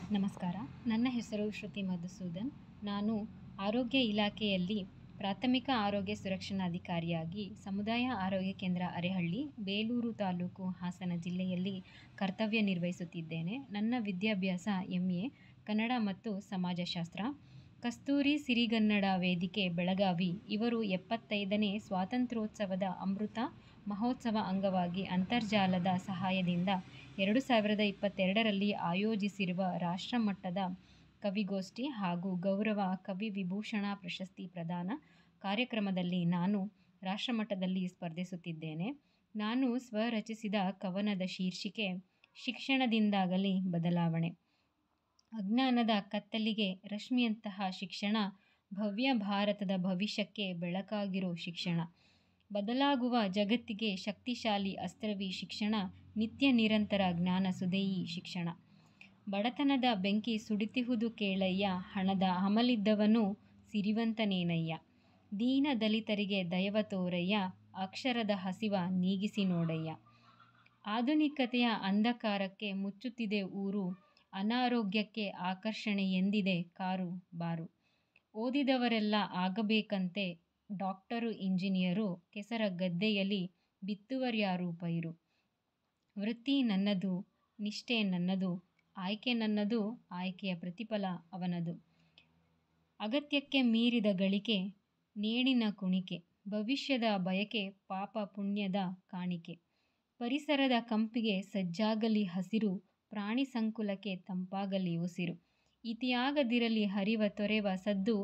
ನಮಸ್ಕಾರ ನನ್ನ ಹೆಸರು ಶ್ರುತಿ ಮಧುಸೂದನ್ ನಾನು ಆರೋಗ್ಯ ಇಲಾಖೆಯಲ್ಲಿ ಪ್ರಾಥಮಿಕ ಆರೋಗ್ಯ ಸುರಕ್ಷಣಾಧಿಕಾರಿಯಾಗಿ ಸಮುದಾಯ ಆರೋಗ್ಯ ಕೇಂದ್ರ ಅರೇಹಳ್ಳಿ ಬೇಲೂರು ತಾಲೂಕು ಹಾಸನ ಜಿಲ್ಲೆಯಲ್ಲಿ ಕರ್ತವ್ಯ ನಿರ್ವಹಿಸುತ್ತಿದ್ದೇನೆ ನನ್ನ ವಿದ್ಯಾಭ್ಯಾಸ ಎಮ್ ಎ ಕನ್ನಡ ಮತ್ತು ಸಮಾಜಶಾಸ್ತ್ರ ಕಸ್ತೂರಿ ಸಿರಿಗನ್ನಡ ವೇದಿಕೆ ಬೆಳಗಾವಿ ಇವರು ಎಪ್ಪತ್ತೈದನೇ ಸ್ವಾತಂತ್ರ್ಯೋತ್ಸವದ ಅಮೃತ ಮಹೋತ್ಸವ ಅಂಗವಾಗಿ ಅಂತರ್ಜಾಲದ ಸಹಾಯದಿಂದ ಎರಡು ಸಾವಿರದ ಇಪ್ಪತ್ತೆರಡರಲ್ಲಿ ಆಯೋಜಿಸಿರುವ ರಾಷ್ಟ್ರಮಟ್ಟದ ಕವಿಗೋಷ್ಠಿ ಹಾಗೂ ಗೌರವ ಕವಿ ವಿಭೂಷಣ ಪ್ರಶಸ್ತಿ ಪ್ರದಾನ ಕಾರ್ಯಕ್ರಮದಲ್ಲಿ ನಾನು ರಾಷ್ಟ್ರಮಟ್ಟದಲ್ಲಿ ಸ್ಪರ್ಧಿಸುತ್ತಿದ್ದೇನೆ ನಾನು ಸ್ವರಚಿಸಿದ ಕವನದ ಶೀರ್ಷಿಕೆ ಶಿಕ್ಷಣದಿಂದಾಗಲಿ ಬದಲಾವಣೆ ಅಜ್ಞಾನದ ಕತ್ತಲಿಗೆ ರಶ್ಮಿಯಂತಹ ಶಿಕ್ಷಣ ಭವ್ಯ ಭಾರತದ ಭವಿಷ್ಯಕ್ಕೆ ಬೆಳಕಾಗಿರೋ ಶಿಕ್ಷಣ ಬದಲಾಗುವ ಜಗತ್ತಿಗೆ ಶಕ್ತಿಶಾಲಿ ಅಸ್ತ್ರವಿ ಶಿಕ್ಷಣ ನಿತ್ಯ ನಿರಂತರ ಜ್ಞಾನ ಸುಧೆಯಿ ಶಿಕ್ಷಣ ಬಡತನದ ಬೆಂಕಿ ಸುಡಿತಿಹುದು ಕೇಳಯ್ಯ ಹಣದ ಹಮಲಿದ್ದವನು ಸಿರಿವಂತನೇನಯ್ಯ ದೀನ ದಲಿತರಿಗೆ ದಯವ ತೋರಯ್ಯ ಅಕ್ಷರದ ಹಸಿವ ನೀಗಿಸಿ ನೋಡಯ್ಯ ಆಧುನಿಕತೆಯ ಅಂಧಕಾರಕ್ಕೆ ಮುಚ್ಚುತ್ತಿದೆ ಊರು ಅನಾರೋಗ್ಯಕ್ಕೆ ಆಕರ್ಷಣೆ ಎಂದಿದೆ ಕಾರು ಬಾರು ಓದಿದವರೆಲ್ಲ ಆಗಬೇಕಂತೆ ಡಾಕ್ಟರು ಇಂಜಿನಿಯರು ಕೆಸರ ಗದ್ದೆಯಲ್ಲಿ ಬಿತ್ತುವರ್ಯಾರು ಪೈರು ವೃತ್ತಿ ನನ್ನದು ನಿಷ್ಠೆ ನನ್ನದು ಆಯ್ಕೆ ನನ್ನದು ಆಯ್ಕೆಯ ಪ್ರತಿಫಲ ಅವನದು ಅಗತ್ಯಕ್ಕೆ ಮೀರಿದ ಗಳಿಕೆ ನೇಣಿನ ಕುಣಿಕೆ ಭವಿಷ್ಯದ ಬಯಕೆ ಪಾಪ ಪುಣ್ಯದ ಕಾಣಿಕೆ ಪರಿಸರದ ಕಂಪಿಗೆ ಸಜ್ಜಾಗಲಿ ಹಸಿರು ಪ್ರಾಣಿ ಸಂಕುಲಕ್ಕೆ ತಂಪಾಗಲಿ ಉಸಿರು ಇತಿಯಾಗದಿರಲಿ ಹರಿವ ತೊರೆವ ಸದ್ದು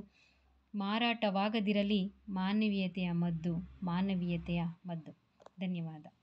ಮಾರಾಟವಾಗದಿರಲಿ ಮಾನವೀಯತೆಯ ಮದ್ದು ಮಾನವೀಯತೆಯ ಮದ್ದು ಧನ್ಯವಾದ